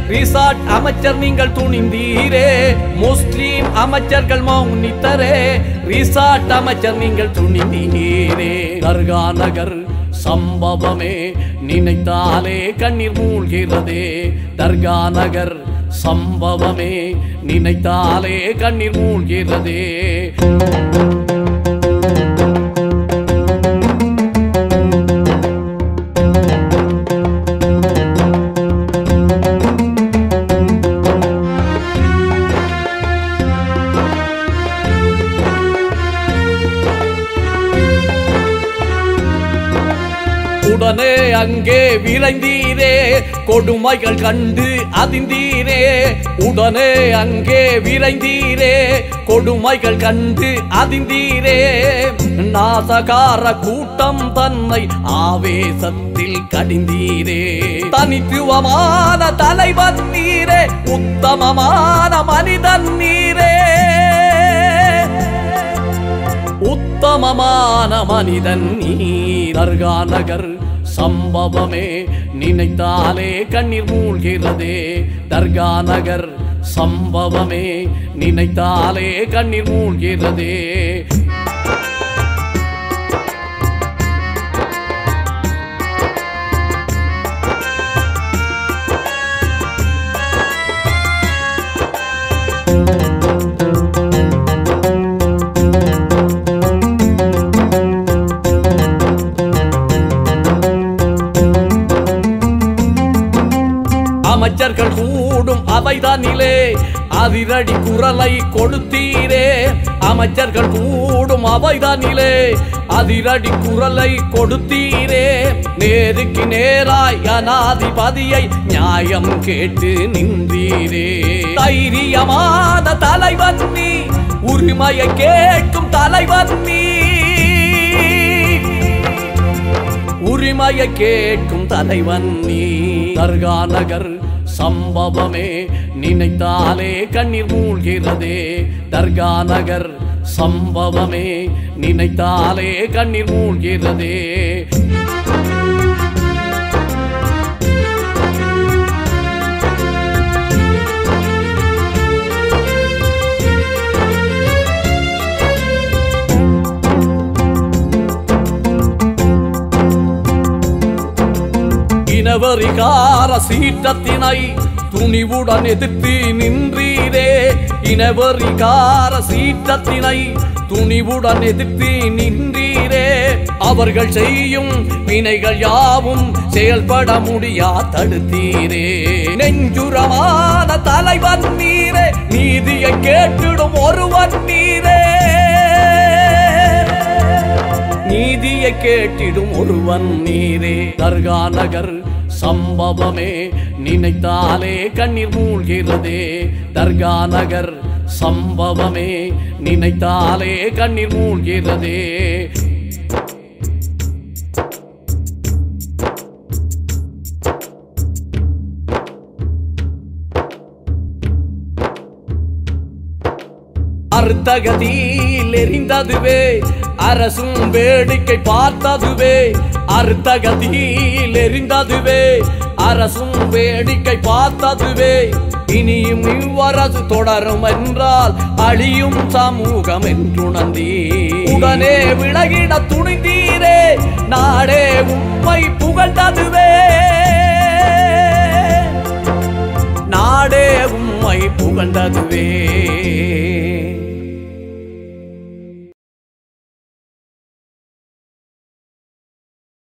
resort அமைச்சர் நீங்கள் துணிந்தீரே முஸ்லிம் அமைச்சர்கள் மௌனித்தரே ரிசார்ட் அமைச்சர் நீங்கள் துணிந்தீரே தர்கா நகர் சம்பவமே நினைத்தாலே கண்ணீர் மூழ்கிறதே தர்கா நகர் சம்பவமே நினைத்தாலே கண்ணீர் மூழ்கிறதே உடனே அங்கே விரைந்தீரே கொடுமைகள் கண்டு அதிந்தீரே உடனே அங்கே விரைந்தீரே கொடுமைகள் கண்டு அதிந்தீரே நாசகார கூட்டம் தன்னை ஆவேசத்தில் கடிந்தீரே தனித்துவமான தலைவன் நீரே உத்தமமான மனிதன் நீரே உத்தமமான மனிதன் நீ தர்கா நகர் சம்பவமே நினைத்தாலே கண்ணீர் மூழ்கிறதே தர்கா நகர் சம்பவமே நினைத்தாலே கண்ணீர் மூழ்கிறதே அமைச்சர்கள் கூடும் அவைதானிலே அதிரடி குரலை கொடுத்தீரே அமைச்சர்கள் கூடும் அவைதானிலே அதிரடி குரலை கொடுத்தீரே நேருக்கு நேராய் அனாதிபதியை நியாயம் கேட்டு நின்றீரே தைரியமான தலைவன் நீ உரிமையை கேட்கும் தலைவன் நீ உரிமையை கேட்கும் தலைவன் நீ தர்கா நகர் சம்பவமே நினைத்தாலே கண்ணீர் மூழ்கிறதே தர்கா நகர் சம்பவமே நினைத்தாலே கண்ணீர் மூழ்கிறதே இனவரிகார சீற்றத்தினை துணிவுடன் எதிர்த்து நின்றீரே இனவரிகார சீற்றத்தினை துணிவுடன் எதிர்த்து நின்றீரே அவர்கள் செய்யும் வினைகள் யாவும் செயல்பட முடியா தடுத்தீரே நெஞ்சுரமான தலைவன் நீரே நீதியை கேட்டிடும் ஒருவன் நீரே நீதியை கேட்டிடும் ஒருவன் நீரே தர்கா நகர் சம்பவமே நினைத்தாலே கண்ணீர் மூழ்கிறதே தர்கா நகர் சம்பவமே நினைத்தாலே கண்ணீர் மூழ்கிறதே அர்த்தகதியில் எரிந்ததுவே அரசும் வேடிக்கை பார்த்ததுவே அர்த்தகதியில் எரிந்ததுவே அரசும் வேடிக்கை பார்த்ததுவே இனியும் இவ்வரசு தொடரும் என்றால் அழியும் சமூகம் என்றுணர்ந்தீ உடனே விலகிட துணிந்தீரே நாடே உண்மை புகழ்ந்ததுவே நாடே உம்மை புகழ்ந்ததுவே